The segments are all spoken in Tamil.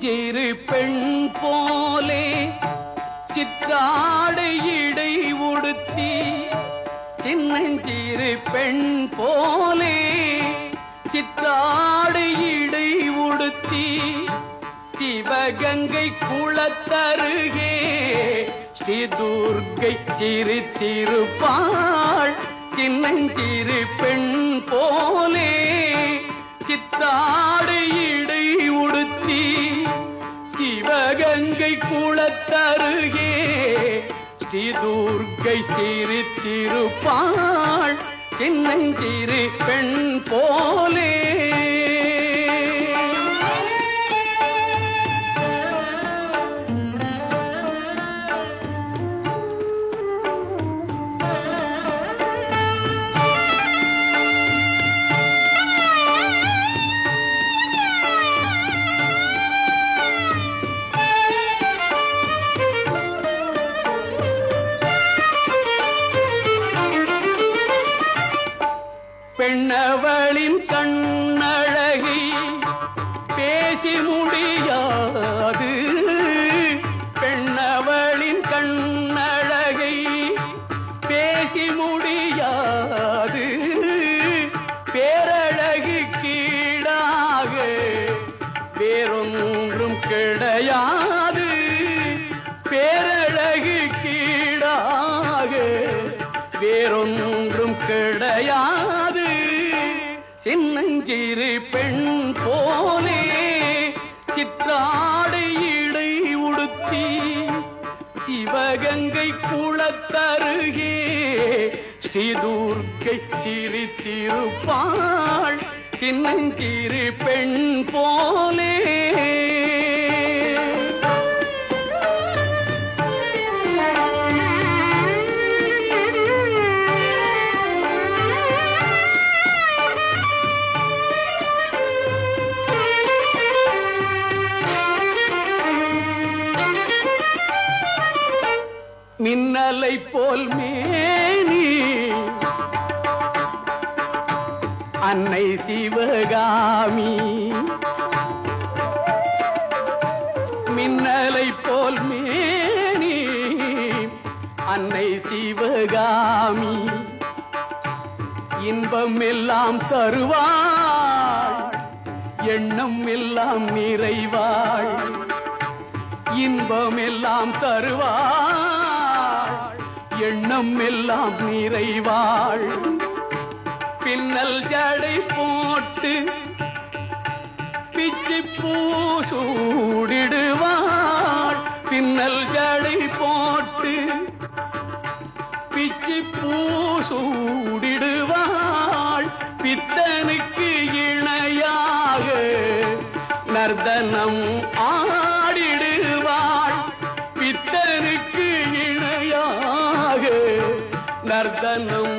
சின்னஞ்சிறு பெண் போலே சிற்றாடை இடை உடுத்தி சின்னஞ்சிறு பெண் போலே சிற்றாடை இடை உடுத்தி சிவகங்கை குளத்தருகே ஸ்ரீ துர்க்கை சிரித்திருப்பாள் சின்னஞ்சிறு பெண் போலே சித்தாடு இடை உடுத்தி சிவகங்கை குளத்தருகே ஸ்ரீ துர்க்கை சிரித்திருப்பாள் சின்னஞ்சிறு பெண் போலே பெண்ணவளின் கண்ணழகி பேசி முடியாது பெண்ணவளின் கண்ணழகை பேசி முடியாது பேரழகு கீழாக வேறொன்றும் கிடையாது பேரழகு கீழாக வேறொன்றும் கிடையாது சின்னஞ்சிறு பெண் போலே சிற்றாடை இடை உடுத்தி சிவகங்கை குளத்தருகே ஸ்ரீதுர்க்கை சிரித்திருப்பாள் சின்னஞ்சிறு பெண் போலே மின்னலை போல் மேனி அன்னை சிவகாமி மின்னலை போல் மேனி அன்னை சிவகாமி இன்பம் எல்லாம் தருவாள் எண்ணம் எல்லாம் நிறைவாள் இன்பம் எல்லாம் தருவாள் எண்ணம் எல்லாம் நிறைவாள் பின்னல் ஜடை போட்டு பிச்சி பூ சூடிடுவாள் பின்னல் ஜடை போட்டு பிச்சி பூ சூடிடுவாள் பித்தனுக்கு இணையாக நர்தனம் ஆடிடுவாள் பித்தனுக்கு இணையாக நர்தனம்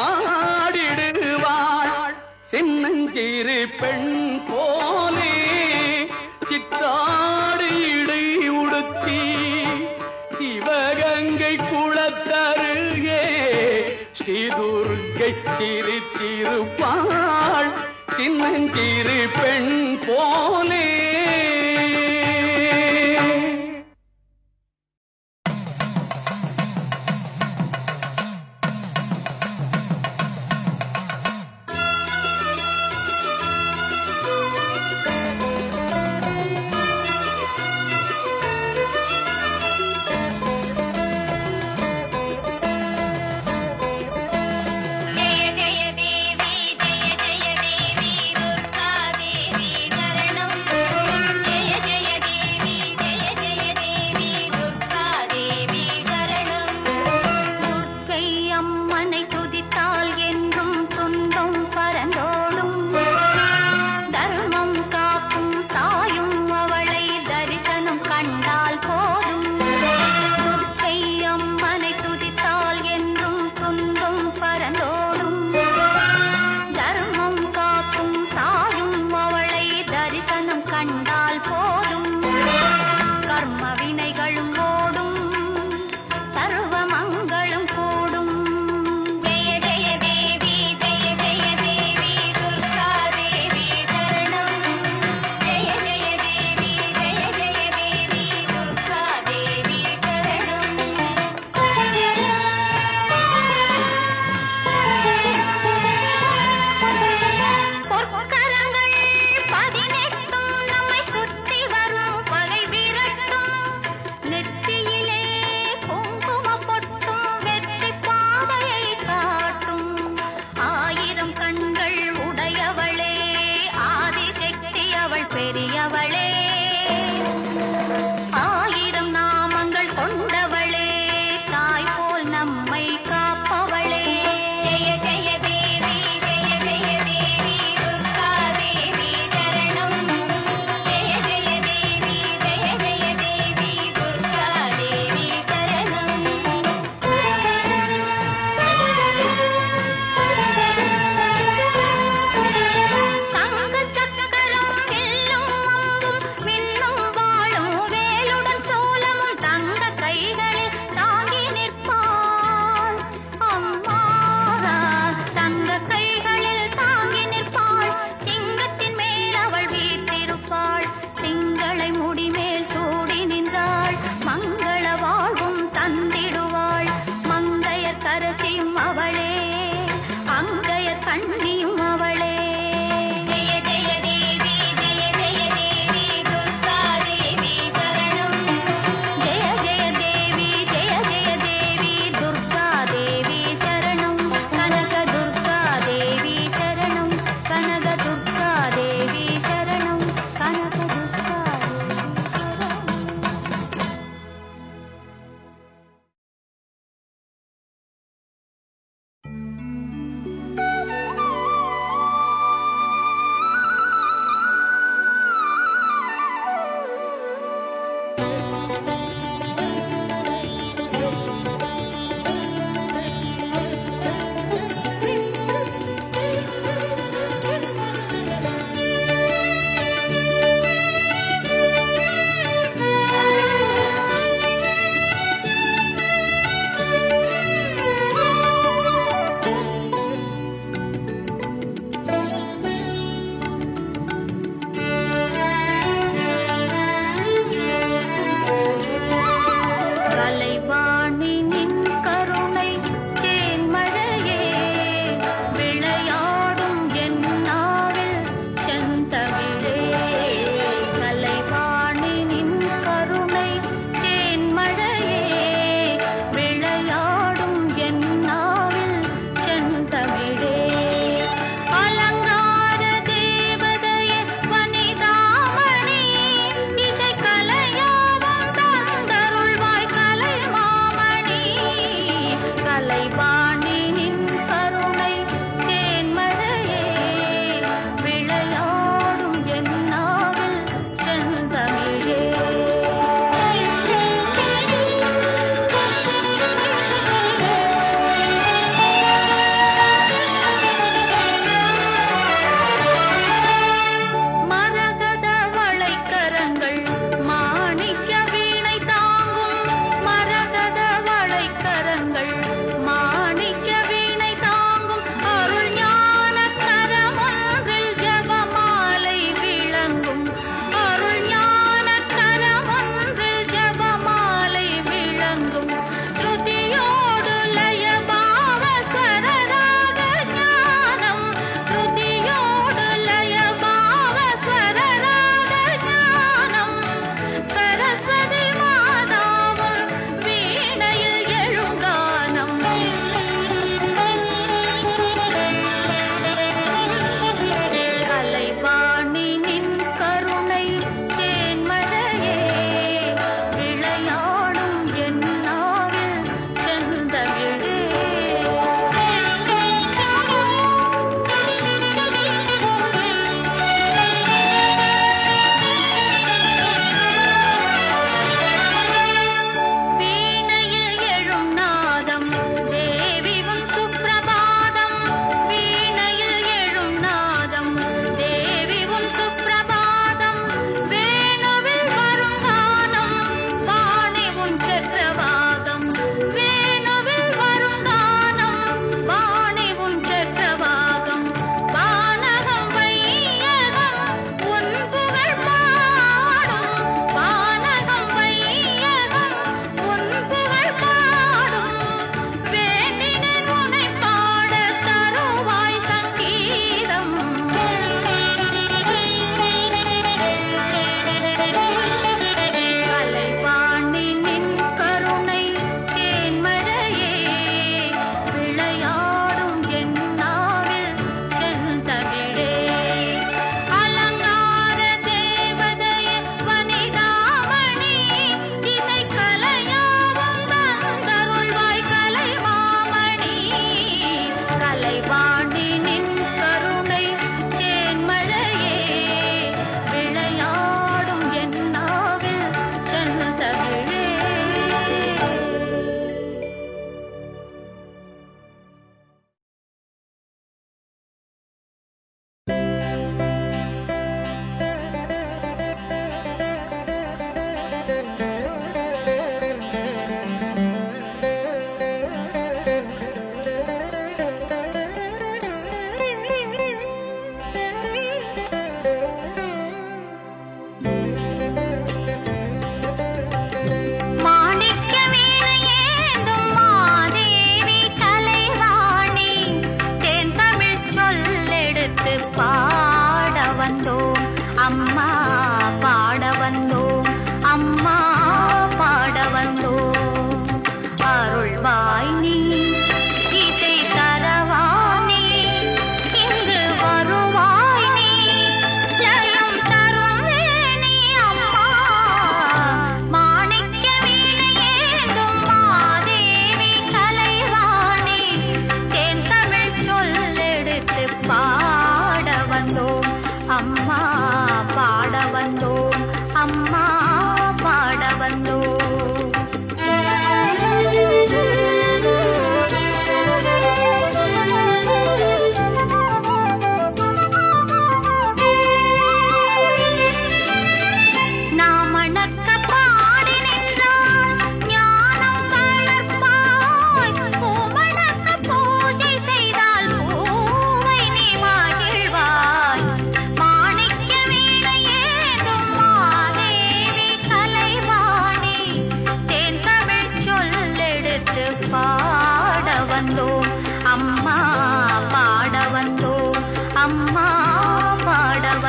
ஆடிடுவாள் சின்னஞ்சிறு பெண் போலே சித்தாடு இடை உடுத்தி சிவகங்கை குளத்தருகே ஸ்ரீதுர்க்கை சிரித்திருப்பாள் சின்னஞ்சிறு பெண் போலே ஜெய ஜெய தேவி ஜெய ஜெய தேவி துர்கா தேவி சரணம்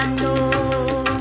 வந்தோம்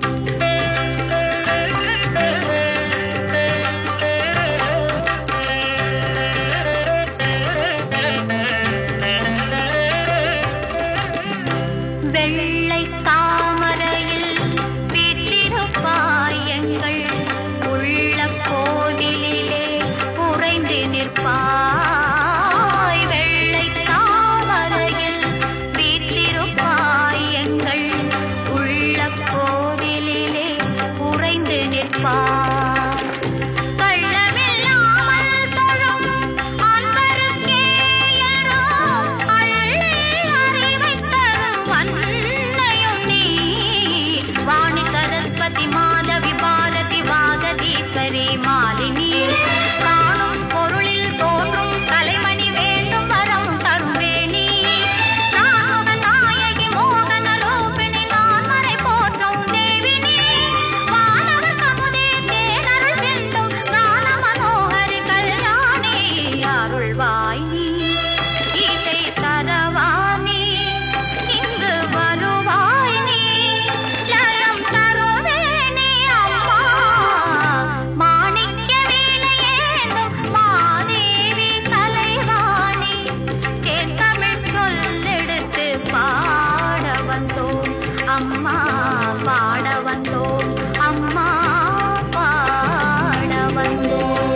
வெள்ளை தாமரையில் வீற்றிருப்பாய் எங்கள் உள்ள கோவிலிலே உறைந்து நிற்பாய் வெள்ளை தாமரையில் வீற்றிருப்பாய் எங்கள் உள்ள கோவிலிலே உறைந்து நிற்பாய் கள்ளமில்லாமல் தொழும் அன்பருக்கே யாரோ அள்ளி அறிவைத் தரும் அன்னையும் நீ. வாணி சரஸ்வதி மாதவி பாரதி வாகதீஸ்வரி மாலினி காணும் பொருளில் தோன்றும் கலைமணி வேண்டும் வரம் தரும் வேணி நாக நாயகி மோகன ரூபிணி நான்மறை போற்றும் தேவினி வானவர் கமுதே தேனருள் சிந்தும் ஞான மனோகரி கல்யாணி அருள்வாய் நீ இதை தரவானி இங்கு வருவாய் நீ லயம் தருவேனே அம்மா மாணிக்க வீணையேந்தும் மாதேவி கலைவாணி தேர்தமிழ் சொல்லெடுத்து பாட வந்தோம் அம்மா பாட வந்தோம் அம்மா பாட வந்தோம்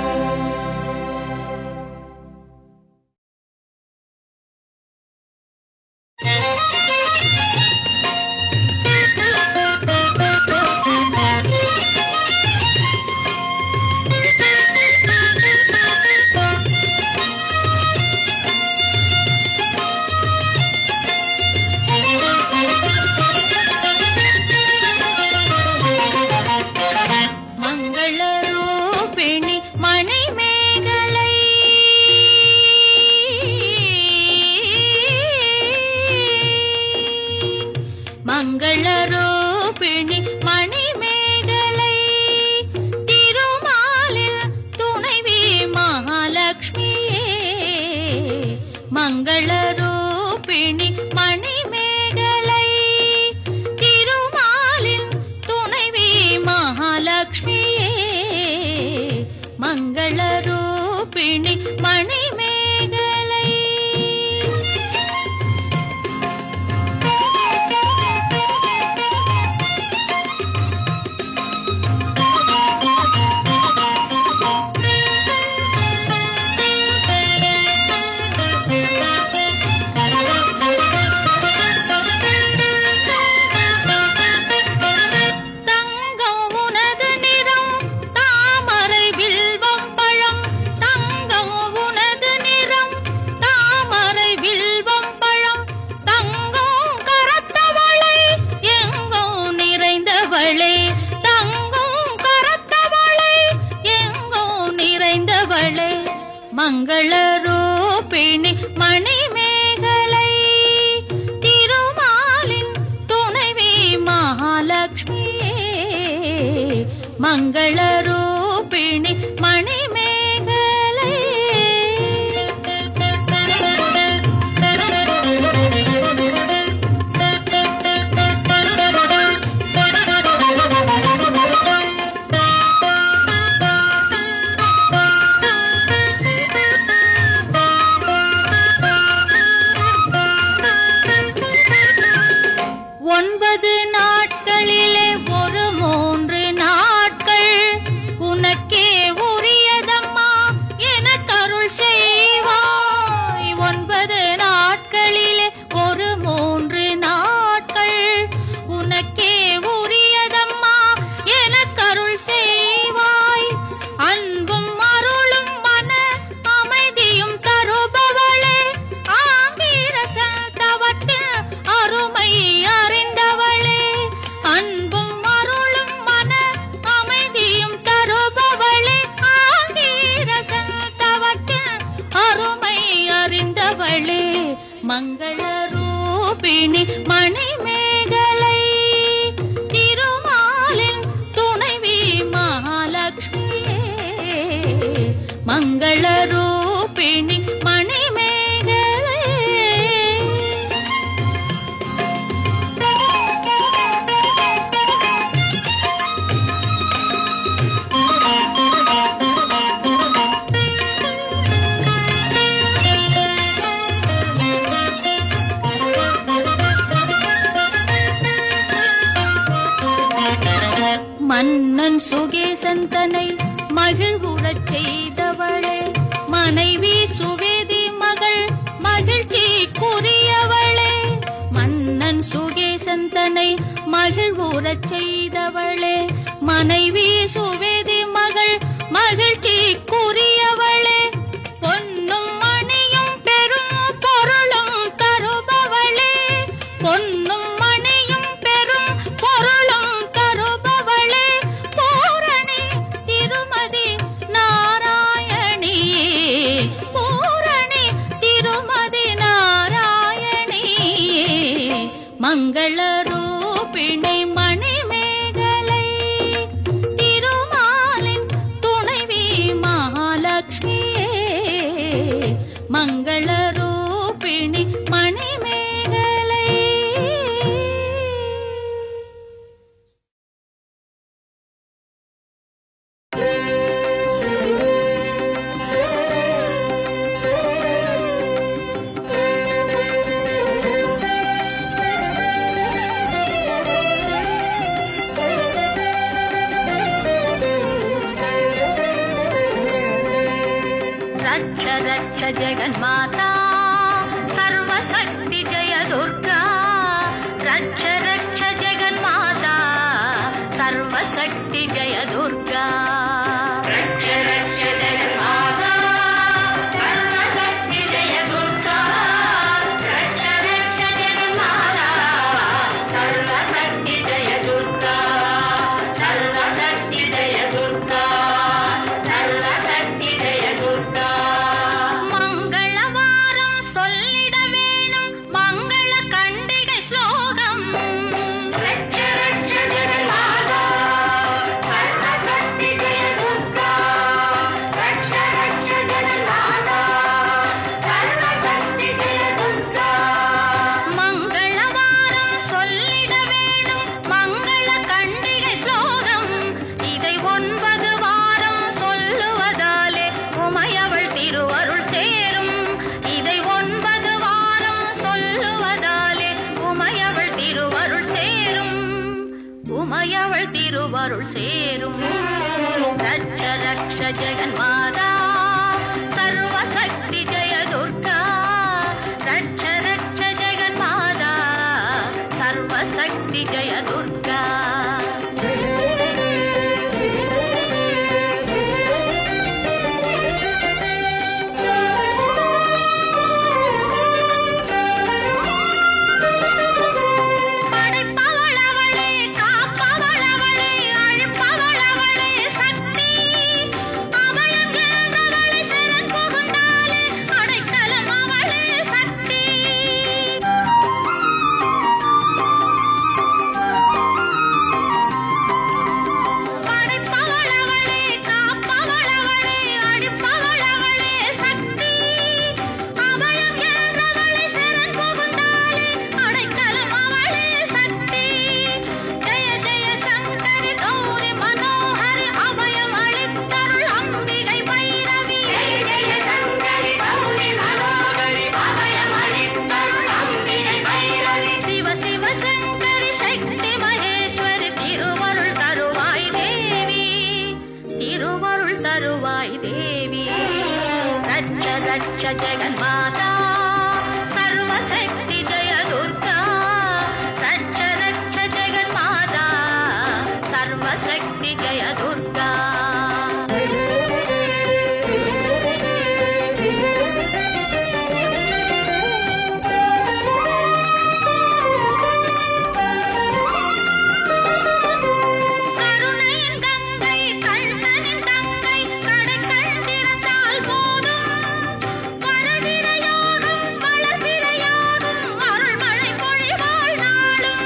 மங்களரூபிணி மணிமேகலை மங்களரூபிணி மணிமேகலை திருமாலில் துணைவி மகாலட்சுமியே மங்களரூபிணி மணிமேகலை திருமாலின் துணைவி மகாலட்சுமியே மங்களரூபிணி மணிமேகலை தங்கம் உனது நிறம் தாமரை வில்வம் பழம் தங்கம் உனது நிறம் தாமரை வில்வம் பழம் தங்கம் கரத்தவளை எங்கும் நிறைந்தவளே தங்கம் கரத்தவளை எங்கும் நிறைந்தவளே மங்களரூபிணி மணிமேகலை திருமாலின் துணைவி மகாலட்சுமியே மங்களரூபிணி மணிமேகலை ஒன்பது நாட்களிலே ஒரு மூன்று நாட்கள் உனக்கே உரியதம்மா என கருள் செய்வாய் ஒன்பது நாட்களிலே ஒரு மூன்று நாட்கள் உனக்கே உரியதம்மா என கருள் செய்வாய் அன்பும் அருளும் மன அமைதியும் தருபவளே ஆங்கிரசன் தவத்தில் அருமை அறிந்தவளே அன்பும் அருளும் மன அமைதியும் தருபவளே ஆங்கிரசன் தவத்தில் அருமை அறிந்தவளே மங்களரூபிணி மணிமேகலை திருமாலின் துணைவி மகாலட்சுமியே மங்களரூபிணி மணிமேகலை மகிழ்வுறச் செய்தவளே மனைவி சுவேதி மகள் மகிழ்ச்சிக்குரியவளே பொன்னும் மணியும் பெரும் பொருளும் தருபவளே பொன்னும் மணியும் பெரும் பொருளும் தருபவளே பூரணி திருமதி நாராயணியே பூரணி திருமதி நாராயணியே மங்கள ரூபிணி மணிமேகலை திருமாலின் துணைவி மகாலட்சுமியே மங்கள ரூபிணி மணிமேகலை रक्ष रक्ष जगन्माता सर्वशक्ति जय दुर्गा रक्ष रक्ष जगन्माता सर्वशक्ति जय दुर्गा रक्ष रक्ष जगन्माता सर्वशक्ति जय दुर्गा रक्ष रक्ष जगन्माता सर्वशक्ति जय दुर्गा सर्वशक्ति जय दुर्गा सर्वशक्ति जय दुर्गा மங்களவாரம் சொல்லிட வேணும் மங்கள கண்டிகை ஸ்லோகம் ரட்ச ரட்ச ஜெகன்மாதா சர்வசக்தி ஜெய துர்கா ரட்ச ரட்ச ஜெகன்மாதா சர்வசக்தி ஜெய துர்கா மங்களவாரம் சொல்லிட வேணும் மங்கள கண்டிகை ஸ்லோகம் இதை ஒன்பது வாரம் சொல்லுவதாலே உமையவள் திருவருள் சேரும் இதை ஒன்பது வாரம் சொல்லுவதாலே உமையவள் திருவருள் சேரும் உமையவள் திருவருள் சேரும் ரட்ச ரக்ஷ ஜெகன்மாதா சர்வசக்தி ஜெய துர்கா ரட்ச ரட்ச ஜெகன்மாதா சர்வசக்தி ஜெய துர்கா படைப்பவள் அவளே காப்பவள் அவளே அழிப்பவள் அவளே சக்தி அபயம் என்றவளை சரண் புகுந்தாலே அடைக்கலம் அவளே சக்தி படைப்பவள் அவளே காப்பவள் அவளே அழிப்பவள் அவளே சக்தி அபயம் என்றவளை சரண் புகுந்தாலே அடைக்கலம் அவளே சக்தி ஜெய ஜெய சங்கரி கௌரி மனோஹரி அபயம் அளித்தருள் அம்பிகை பைரவி ஜெய ஜெய சங்கரி கௌரி மனோஹரி அபயம் அளித்தருள் அம்பிகை பைரவி சிவ சிவ சங்கரி சக்தி மகேஸ்வரி திருவருள் தருவாய் தேவி திருவருள் தருவாய் தேவி ரட்ச ரட்ச ஜெகன்மாதா சர்வசக்தி ஜெய துர்கா ரட்ச ரட்ச ஜெகன்மாதா சர்வசக்தி ஜெய துர்கா கருணையின் கங்கை கண்ணனின் தங்கை கடைக்கண் திறந்தால் போதும் வரதிரையோடும் வளர்பிறையோடும் அருள்மழை பொழிவாள் நாளும்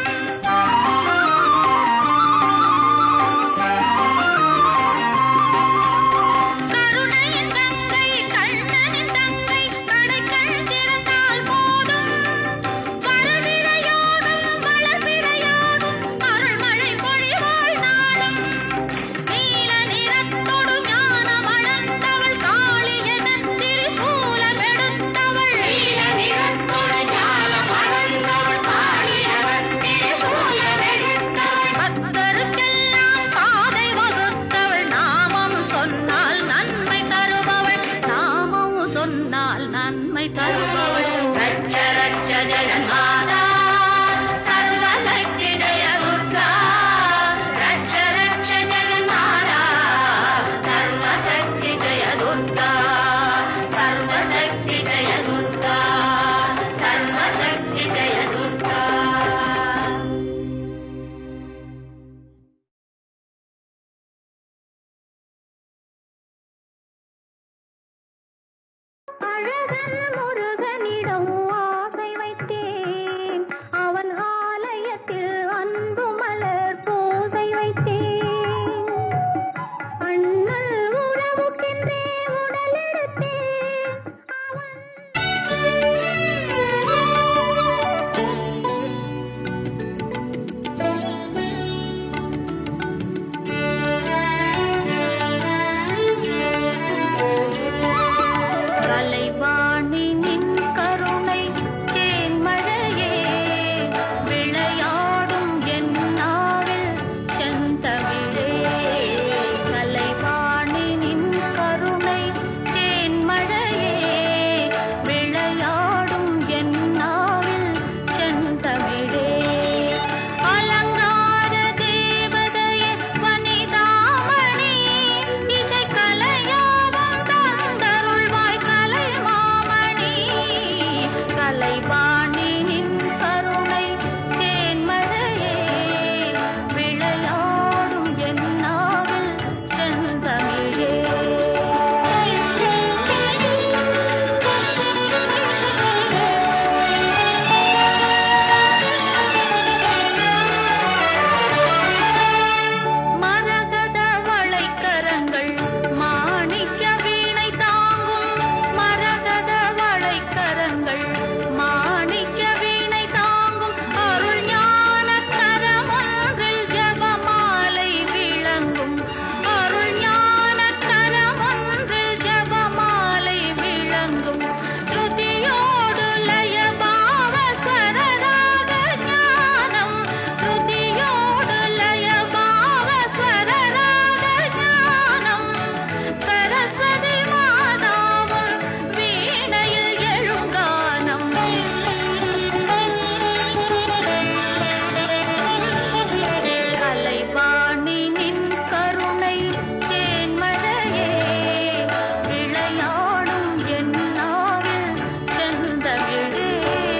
கருணையின் கங்கை கண்ணனின் தங்கை கடைக்கண் திறந்தால் போதும் வரதிரையோடும் வளர்பிறையோடும் அருள்மழை பொழிவாள் நாளும் நீல நிறத்தொடு ஞானம் அளந்தவள் காளியன திரிசூலம் எடுத்தவள் நீல நிறத்தொடு ஞானம் அளந்தவள் காளியன திரிசூலம் எடுத்தவள் பக்தருக்கெல்லாம் பாதை வகுத்தவள் நாமம் சொன்னால் நன்மை தருபவள் நாமம் சொன்னால் நன்மை தருபவள் ரட்ச ரட்ச ஜெகன்மாதா சர்வசக்தி ஜெய அழகன் முருகனிடம் ஆசை வைத்தேன் அவன் ஆலயத்தில் அன்பு மலர் பூசை வைத்தேன் அண்ணல் உறவுக்கென்றே உடலெடுத்தேன் கலைவாணி நின் கருணை தேன்மழையே விளையாடும் என் நாவில் செந்தமிழே கலைவாணி நின் கருணை தேன்மழையே விளையாடும் என் நாவில் செந்தமிழே அலங்கார தேவதையே வனிதாமணி இசை கலையாவும் தந்தருள்வாய் கலைமாமணி கலைவாணி நின் கருணை தேன்மழையே விளையாடும் என் நாவில் செந்தமிழே மரகத வளைக்கரங்கள் மாணிக்க வீணை தாங்கும் மரகத வளைக்கரங்கள் மாணிக்க வீணை தாங்கும் அருள் ஞான கரமொன்றில் ஜபமாலை விளங்கும் அருள் ஞான கரமொன்றில் ஜபமாலை விளங்கும் ஸ்ருதியோடு லயபாவ ஸ்வரராக ஞானம் ஸ்ருதியோடு லயபாவ ஸ்வரராக ஞானம் சரஸ்வதி மாதாவும் வீணையில் எழுங்கானம் கலைவாணி நின் கருணை தேன்மழையே விளையாடும் என் நாவில் செந்தமிழே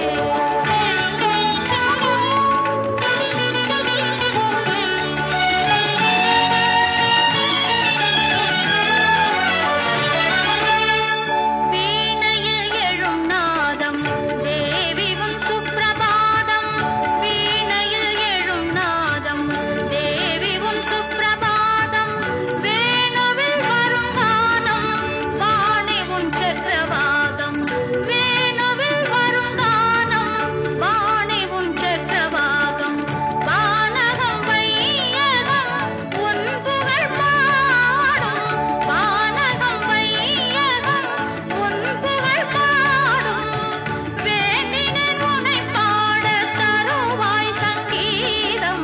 வீணையில் எழும் நாதம் தேவி உன் சுப்ரபாதம் வீணையில் எழும் நாதம் தேவி உன் சுப்ரபாதம் வேணுவில் வரும் கானம் வாணி உன் சக்கரவாகம் வேணுவில் வரும் கானம் வாணி உன் சக்கரவாகம் வானகம் வையகம் உன் புகழ் பாடும் வானகம் வையகம் உன் புகழ் பாடும் வேண்டினேன் உனை பாட தருவாய் சங்கீதம்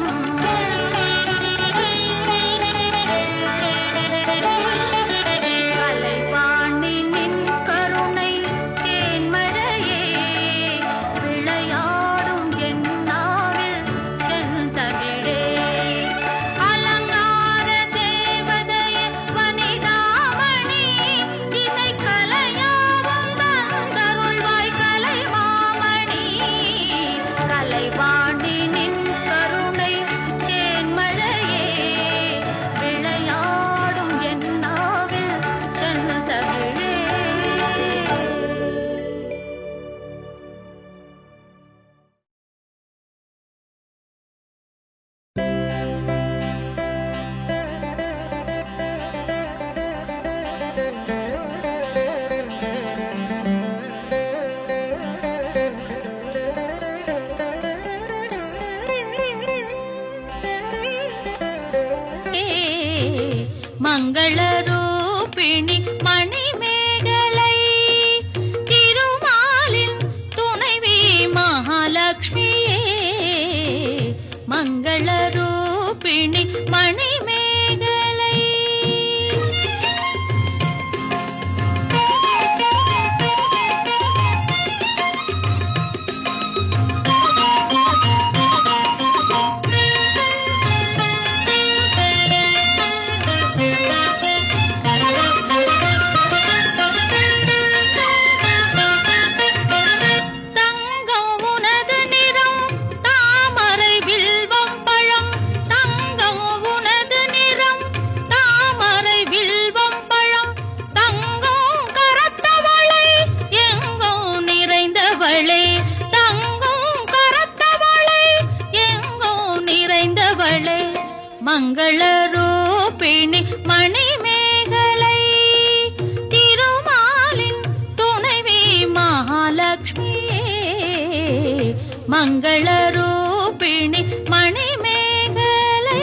கலைவாணி நின் கருணை தேன்மழையே விளையாடும் என் நாவில் செந்தமிழே அலங்கார தேவதையே வனிதாமணி இசை கலையாவும் தந்தருள்வாய் கலைமாமணி கலைவாணி நின் கருணை தேன்மழையே விளையாடும் என் நாவில் செந்தமிழே மங்களரூபிணி மணிமேகலை திருமாலின் துணைவி மகாலட்சுமியே மங்களரூபிணி மணிமேகலை மங்களரூபிணி மணிமேகலை திருமாலின் துணைவி மகாலட்சுமியே மங்களரூபிணி மணிமேகலை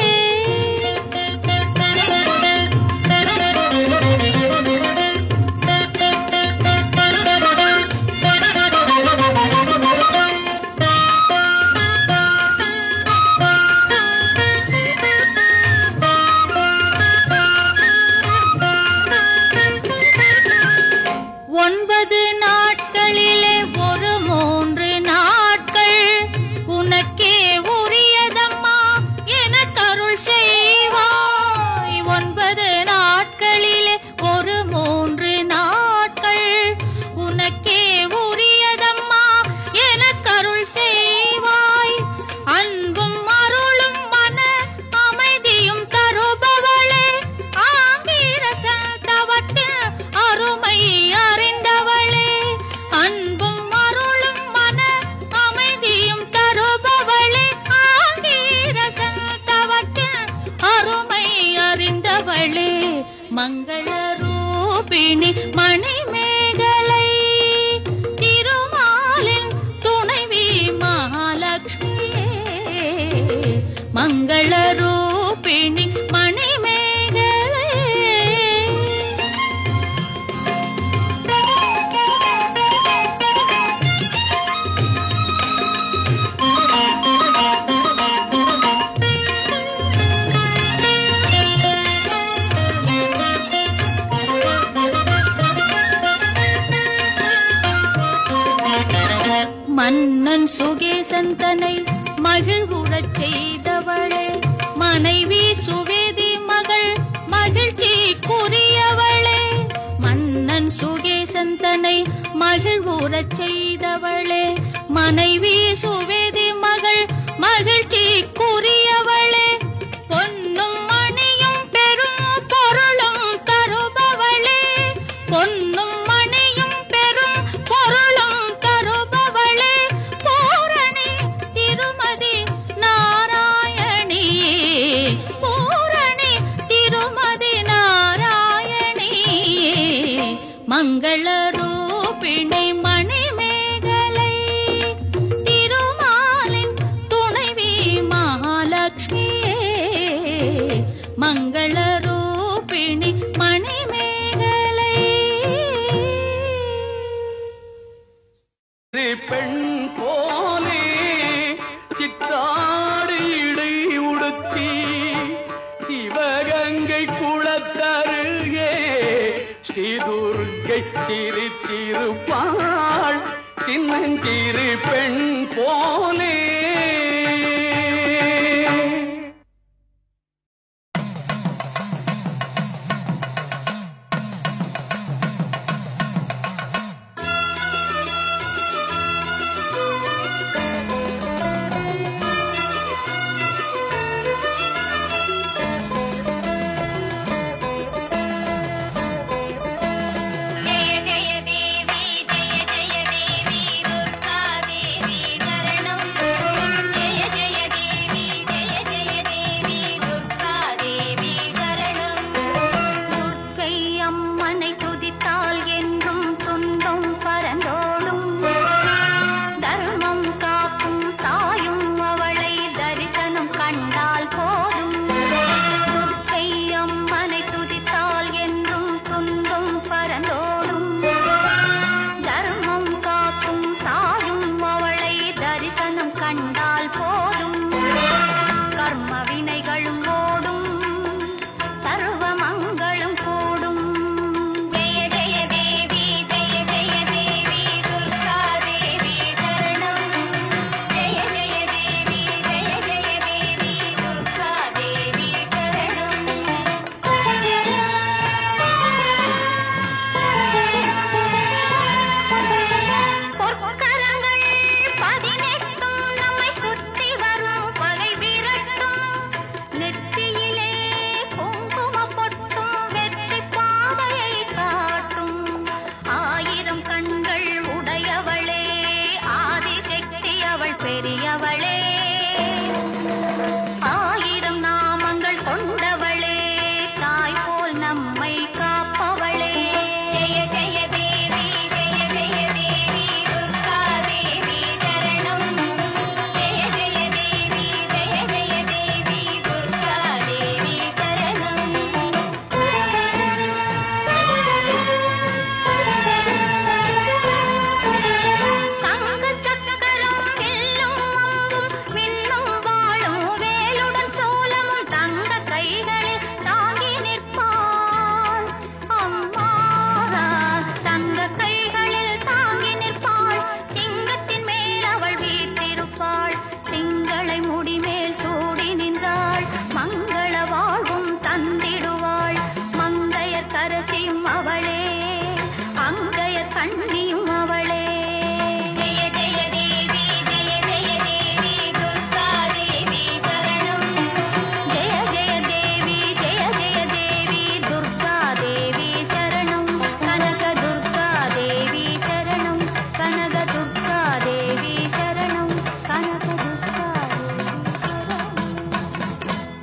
ஒன்பது நாட்களிலே ஒரு மூன்று நாட்கள் உனக்கே உரியதம்மா என கருள் செய்வாய் ஒன்பது நாட்களிலே ஒரு மூன்று நாட்கள் உனக்கே உரியதம்மா என கருள் செய்வாய் அன்பும் அருளும் மன அமைதியும் தருபவளே ஆங்கிரசன் தவத்தில் அருமை அறிந்தவளே அன்பும் அருளும் மன அமைதியும் தருபவளே ஆங்கிரசன் தவத்தில் அருமை அறிந்தவளே மங்கள ரூபிணி மணிமேகலை திருமாலின் துணைவி மகாலட்சுமியே மங்கள ரூபிணி மணிமேகலை மன்னன் சுகேசன் தன்னை மகிழ்வுறச் செய்தவளே மனைவி சுவேதி மகள் மகிழ்ச்சிக்குரியவளே மன்னன் சுகேசன் தன்னை மகிழ்வுறச் செய்தவளே மனைவி சுவேதி மகள் மகிழ்ச்சிக்குரியவளே பொன்னும் மணியும் பெரும் பொருளும் தருபவளே பொன்னும் மணியும் பெரும் பொருளும் தருபவளே பூரணி திருமதி நாராயணியே பூரணி திருமதி நாராயணியே மங்கள ரூபிணி மணிமேகலை திருமாலின் துணைவி மகாலட்சுமியே மங்கள ரூபிணி மணிமேகலை இது பெண் போலே சித்தாடு இடை உடுத்தி சிவகங்கை குளத்தருகே ஸ்ரீதுர்கை சிரித்திருப்பாள் சின்னஞ்சிறு பெண் போலே ஜெய ஜெய தேவி ஜெய ஜெய தேவி துர்கா தேவி சரணம் வண்டியும் அவளே ஜெய ஜெய தேவி ஜெய ஜெய தேவி துர்கா தேவி சரணம் ஜெய ஜெய தேவி ஜெய ஜெய தேவி துர்கா தேவி சரணம் கனக துர்கா தேவி சரணம் கனக துர்கா தேவி சரணம் கனக துர்கா தேவி சரணம்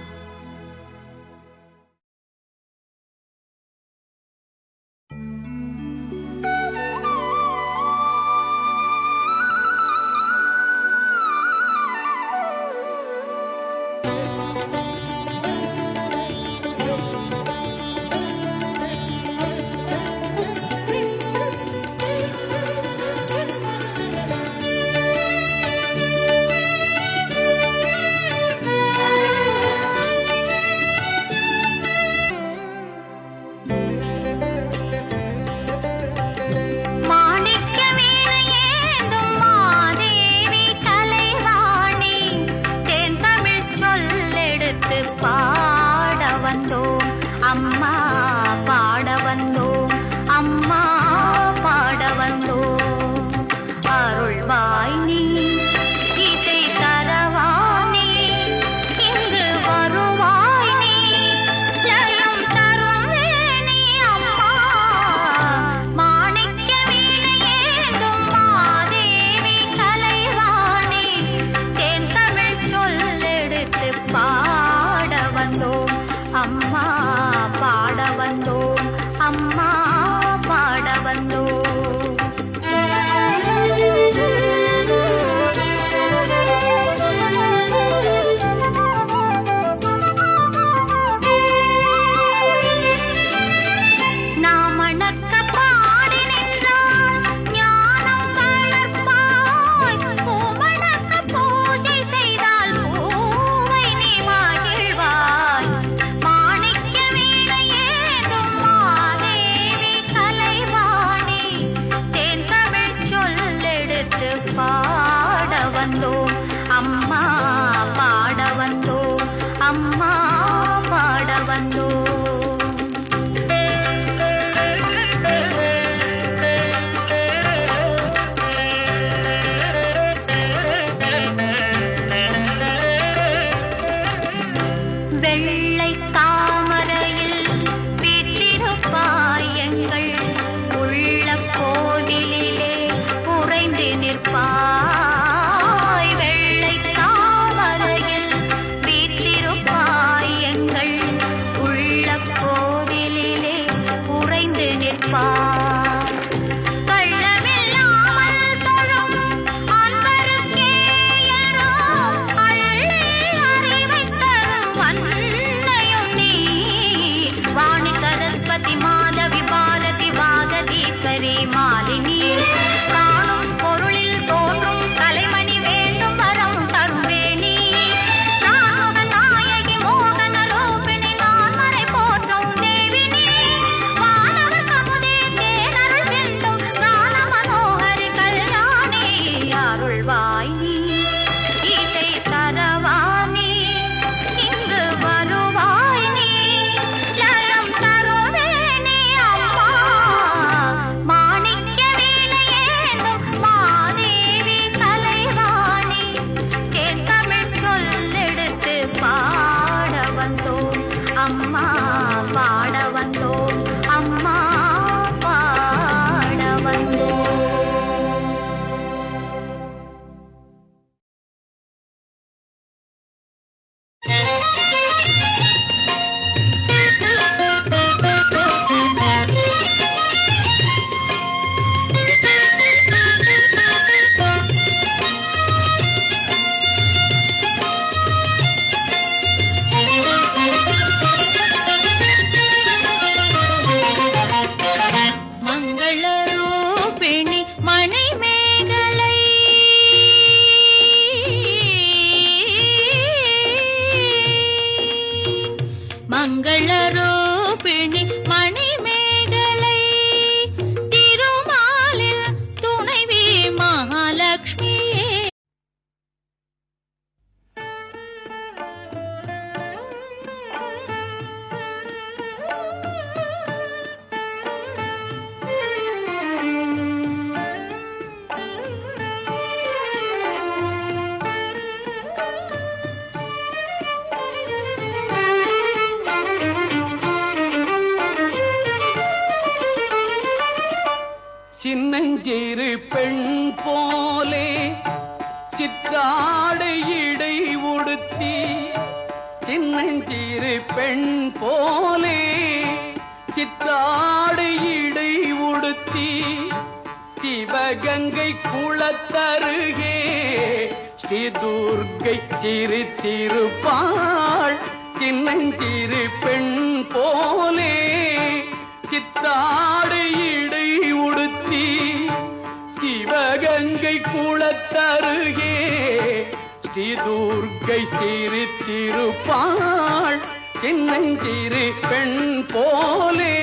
சின்னஞ்சிறு பெண் போலே சிற்றாடை இடை உடுத்தி சின்னஞ்சிறு பெண் போலே சிற்றாடை இடை உடுத்தி சிவகங்கை குளத்தருகே ஸ்ரீ துர்க்கை சிரித்திருப்பாள் சின்னஞ்சிறு பெண் போலே சித்தாடை இடை உடுத்தி சிவகங்கை குளத்தருகே ஸ்ரீ துர்க்கை சிரித்திருப்பாள் சின்னஞ்சிறு பெண் போலே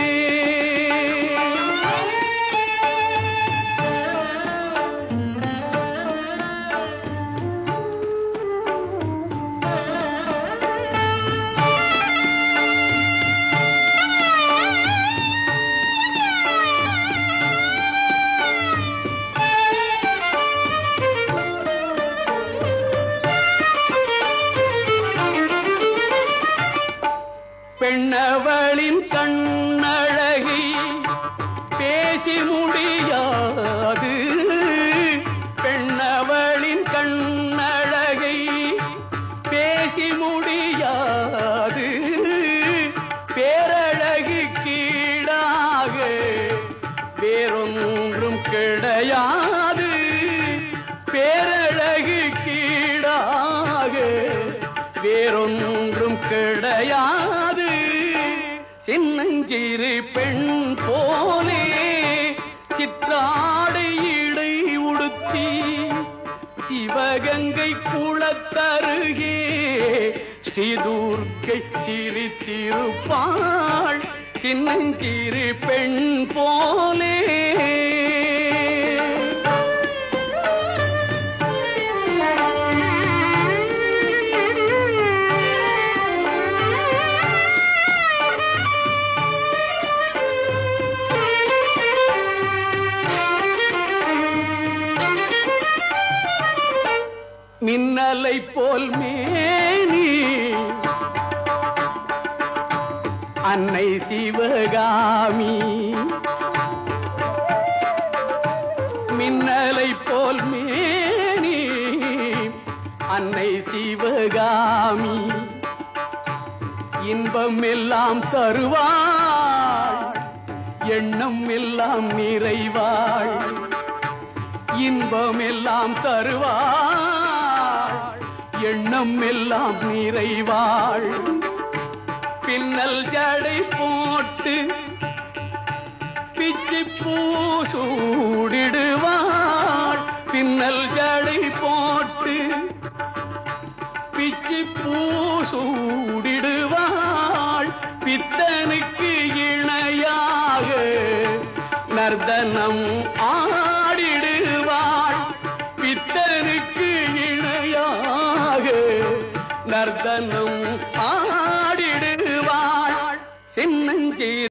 பெண்ணவளின் கண்ணழகி பேசி முடியாது பெண்ணவளின் கண்ணழகை பேசி முடியாது பேரழகு கீழாக வேறொன்றும் கிடையாது பேரழகு கீழாக வேறொன்றும் கிடையாது சின்னஞ்சிறு பெண் போலே சிற்றாடை இடை உடுத்தி சிவகங்கை குளத்தருகே ஸ்ரீதுர்க்கை சிரித்திருப்பாள் சின்னஞ்சிறு பெண் போலே மின்னலை போல் மேனி அன்னை சிவகாமி மின்னலை போல் மேனி அன்னை சிவகாமி இன்பம் எல்லாம் தருவாள் எண்ணம் எல்லாம் நிறைவாள் இன்பம் எல்லாம் தருவாள் எண்ணம் எல்லாம் நிறைவாள் பின்னல் ஜடை போட்டு பிச்சி பூசூடிடுவாள் பின்னல் ஜடை போட்டு பிச்சி பூசூடிடுவாள் பித்தனுக்கு இணையாக நர்தனம் ஆடிடுவாள் பித்தனுக்கு இணையாக நர்தனம் ஆடிடுவாள் சின்னஞ்சீர்